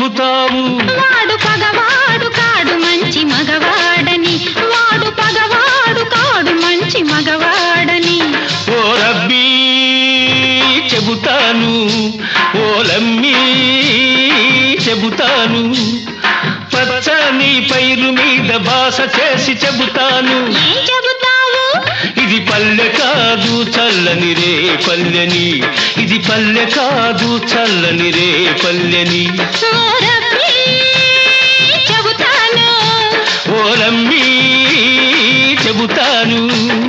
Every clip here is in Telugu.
చెబుతావు వాడు పగవాడు కాడు మంచి మగవాడని వాడు పగవాడు కాడు మంచి మగవాడని ఓ రబ్బీ చెబుతాను ఓ లమ్మీ చెబుతాను పచ్చని పైరు మీద భాష చేసి చెబుతాను ఏం చెబుతావు ఇది పల్లె కాదు చల్లని రే పల్లెని ఇది పల్లె కాదు చల్లని రే పల్లెని ఓ రబ్బీ, చెబుతాను ఓలమ్మీ చెబుతాను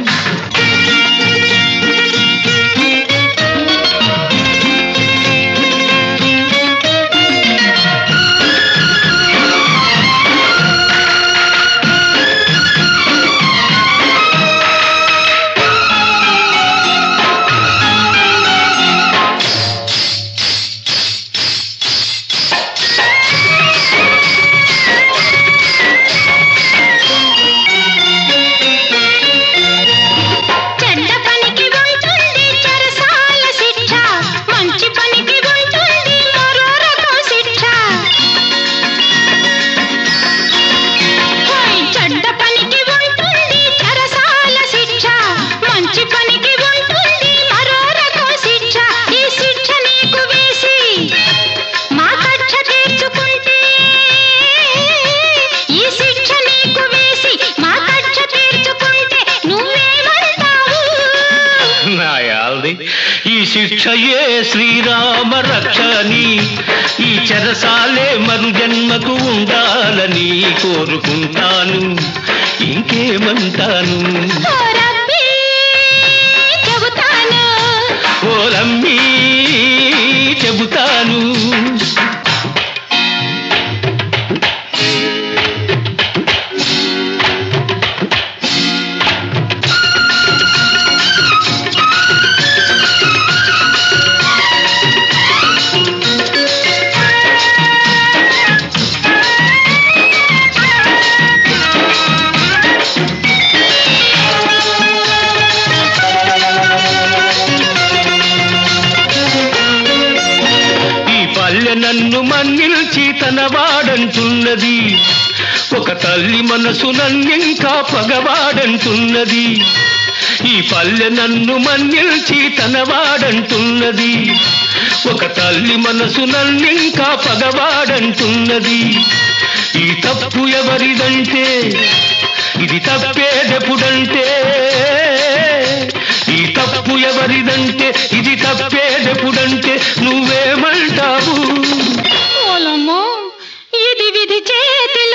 చెడ్డ పనికి ఉంటుంది చెరసాల శిక్ష మంచి పనికి ఉంటుంది మరో రకం శిక్ష ఓయ్, చెడ్డ పనికి ఉంటుంది చెరసాల శిక్ష మంచి పనికి ఉంటుంది మరో రకం శిక్ష ఈ శిక్ష నీకు వేసి మా కక్ష తీర్చుకుంటే ఈ శిక్ష నీకు వేసి మా కక్ష తీర్చుకుంటే నువ్వేమంటావు నాయాల్ది ఈ శిక్షయే శ్రీరామ రక్షని ఈ చెరసాలే మరు జన్మకు ఉండాలని కోరుకుంటాను ఇంకేమంటాను ఓ రబ్బీ, చెబుతాను ఓలమ్మీ చెబుతాను ఈ పల్లె నన్ను మన్నిల్చి తన వాడంటున్నది ఒక తల్లి మనసు నన్నింకా పగవాడంటున్నది ఈ పల్లె నన్ను మన్నిల్చి తన వాడంటున్నది ఒక తల్లి మనసు నన్నింకా పగవాడంటున్నది ఈ తప్పు ఎవరిదంటే ఇది తప్పేదెప్పుడంటే ఈ తప్పు ఎవరిదంటే ఇది తప్పేదెప్పుడంటే నువ్వేమంటావు ఓలమ్మో ఇది విధి చేతి